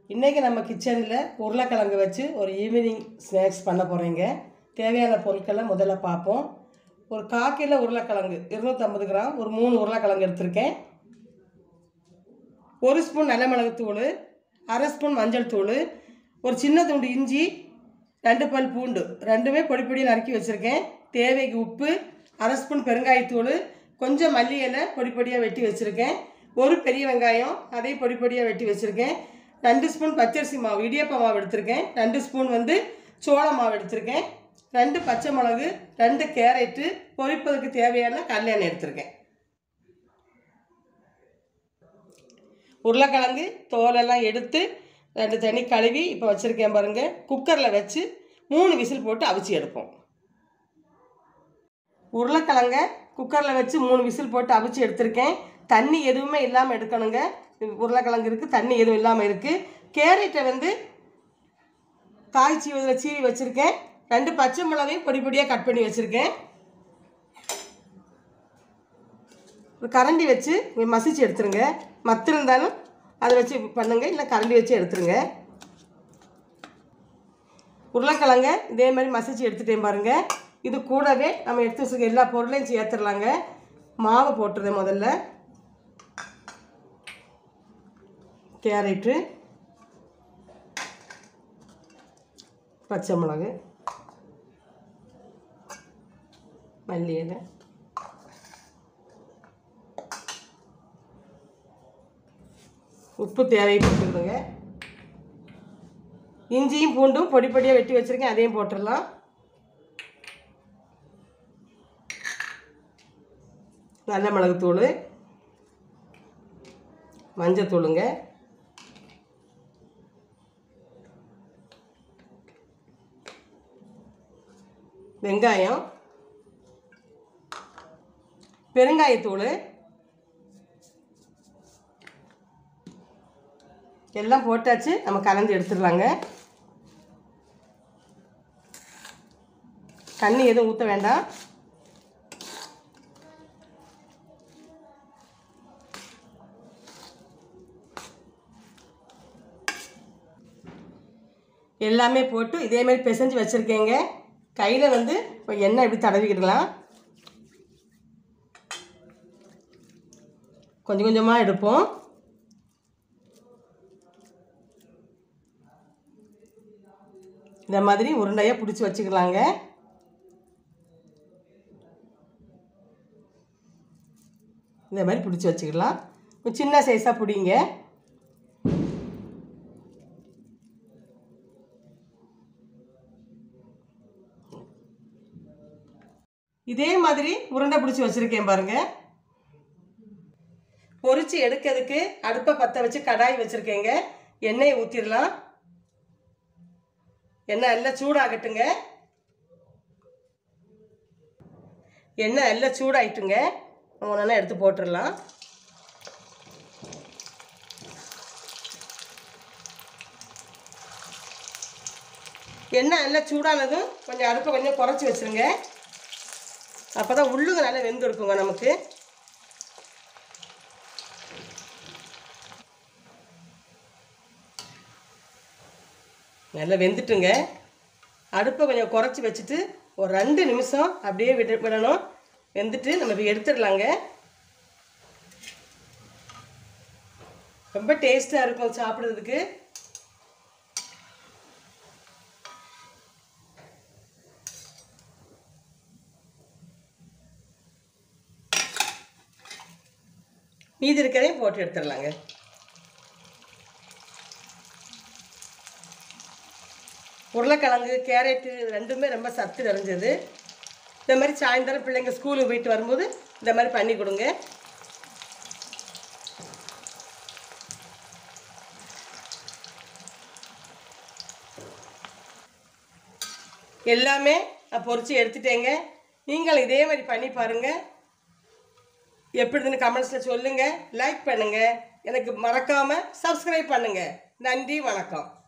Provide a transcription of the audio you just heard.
இன்றைக்கி நம்ம கிச்சனில் உருளைக்கிழங்கு வச்சு ஒரு ஈவினிங் ஸ்நாக்ஸ் பண்ண போகிறீங்க தேவையான பொருட்களை முதல்ல பார்ப்போம் ஒரு கால் கிலோ உருளைக்கிழங்கு இருநூற்றம்பது கிராம் ஒரு மூணு உருளைக்கிழங்கு எடுத்திருக்கேன் ஒரு ஸ்பூன் நல்ல மிளகுத்தூள் அரை ஸ்பூன் மஞ்சள் தூள் ஒரு சின்ன துண்டு இஞ்சி ரெண்டு பல் பூண்டு ரெண்டுமே பொடி பொடி நறுக்கி வச்சுருக்கேன் தேவைக்கு உப்பு அரை ஸ்பூன் பெருங்காயத்தூள் கொஞ்சம் மல்லி இலை பொடி பொடியாக வெட்டி வச்சுருக்கேன் ஒரு பெரிய வெங்காயம் அதையும் பொடி பொடியாக வெட்டி வச்சுருக்கேன் ரெண்டு ஸ்பூன் பச்சரிசி மாவு இடியப்ப மாவு எடுத்திருக்கேன் ரெண்டு ஸ்பூன் வந்து சோள மாவு எடுத்திருக்கேன் ரெண்டு பச்சை மிளகு ரெண்டு கேரட்டு பொரிப்பதற்கு தேவையான கடலெண்ணெய் எடுத்திருக்கேன் உருளைக்கிழங்கு தோலெல்லாம் எடுத்து ரெண்டு தண்ணி கழுவி இப்போ வச்சுருக்கேன் பாருங்கள் குக்கரில் வச்சு மூணு விசில் போட்டு அவிச்சு எடுப்போம் உருளைக்கிழங்க குக்கரில் வச்சு மூணு விசில் போட்டு அவிச்சு எடுத்திருக்கேன் தண்ணி எதுவுமே இல்லாமல் எடுக்கணுங்க உருளைக்கிழங்கு இருக்குது தண்ணி எதுவும் இல்லாமல் இருக்குது கேரட்டை வந்து காய் சீவதில் சீவி வச்சுருக்கேன் ரெண்டு பச்சை மிளகையும் பொடி பொடியாக கட் பண்ணி வச்சுருக்கேன் ஒரு கரண்டி வச்சு மசிச்சு எடுத்துருங்க மத்து இருந்தாலும் அதை வச்சு பண்ணுங்க இல்லை கரண்டி வச்சு எடுத்துருங்க உருளைக்கிழங்க இதே மாதிரி மசிச்சு எடுத்துட்டேன் பாருங்க இது கூடவே நம்ம எடுத்து வச்சுருக்க எல்லா பொருளையும் சேர்த்துடலாங்க மாவு போட்டுருந்தேன் முதல்ல கேரட்டு பச்சை மிளகு மல்லி இலை உப்பு தேவையை போட்டுருங்க இஞ்சியும் பூண்டும் பொடி பொடியாக வெட்டி வச்சுருக்கேன் அதையும் போட்டுடலாம் நல்ல மிளகுத்தூள் மஞ்சத்தூளுங்க வெங்காயம் பெருங்காயத்தூள் எல்லாம் போட்டாச்சு நம்ம கலந்து எடுத்துடலாங்க தண்ணி எதுவும் ஊற்ற வேண்டாம் எல்லாமே போட்டு இதே மாதிரி பிசைஞ்சு வச்சுருக்கேங்க கையில் வந்து இப்போ எண்ணெய் இப்படி தடவிக்கிடலாம் கொஞ்சம் கொஞ்சமாக எடுப்போம் இந்த மாதிரி உருண்டையாக பிடிச்சி வச்சுக்கலாங்க இந்த மாதிரி பிடிச்சி வச்சுக்கலாம் ஒரு சின்ன சைஸாக பிடிங்க இதே மாதிரி உருண்டை பிடிச்சி வச்சுருக்கேன் பாருங்கள் பொரிச்சு எடுக்கிறதுக்கு அடுப்பை பற்ற வச்சு கடாய் வச்சுருக்கேங்க எண்ணெயை ஊற்றிடலாம் எண்ணெய் எல்லாம் சூடாகட்டுங்க எண்ணெய் எல்லாம் சூடாயிட்டுங்க ஒன்றா எடுத்து போட்டுடலாம் எண்ணெய் எல்லாம் சூடானதும் கொஞ்சம் அடுப்பை கொஞ்சம் குறைச்சி வச்சுருங்க அப்போ தான் உள்ளுங்க நல்லா வெந்து இருக்குங்க நமக்கு நல்லா வெந்துட்டுங்க அடுப்பை கொஞ்சம் குறைச்சி வச்சுட்டு ஒரு ரெண்டு நிமிஷம் அப்படியே விட விடணும் வெந்துட்டு நம்ம இப்போ எடுத்துடலாங்க ரொம்ப டேஸ்ட்டாக இருக்கும் சாப்பிட்றதுக்கு மீதி இருக்கிறதையும் போட்டு எடுத்துடலாங்க உருளைக்கிழங்கு கேரட்டு ரெண்டுமே ரொம்ப சத்து நிறைஞ்சது இந்த மாதிரி சாயந்தரம் பிள்ளைங்க ஸ்கூலுக்கு போயிட்டு வரும்போது இந்த மாதிரி பண்ணி கொடுங்க எல்லாமே நான் பொறிச்சு எடுத்துட்டேங்க நீங்கள் இதே மாதிரி பண்ணி பாருங்கள் எப்படிதுன்னு கமெண்ட்ஸில் சொல்லுங்கள் லைக் பண்ணுங்கள் எனக்கு மறக்காமல் சப்ஸ்கிரைப் பண்ணுங்கள் நன்றி வணக்கம்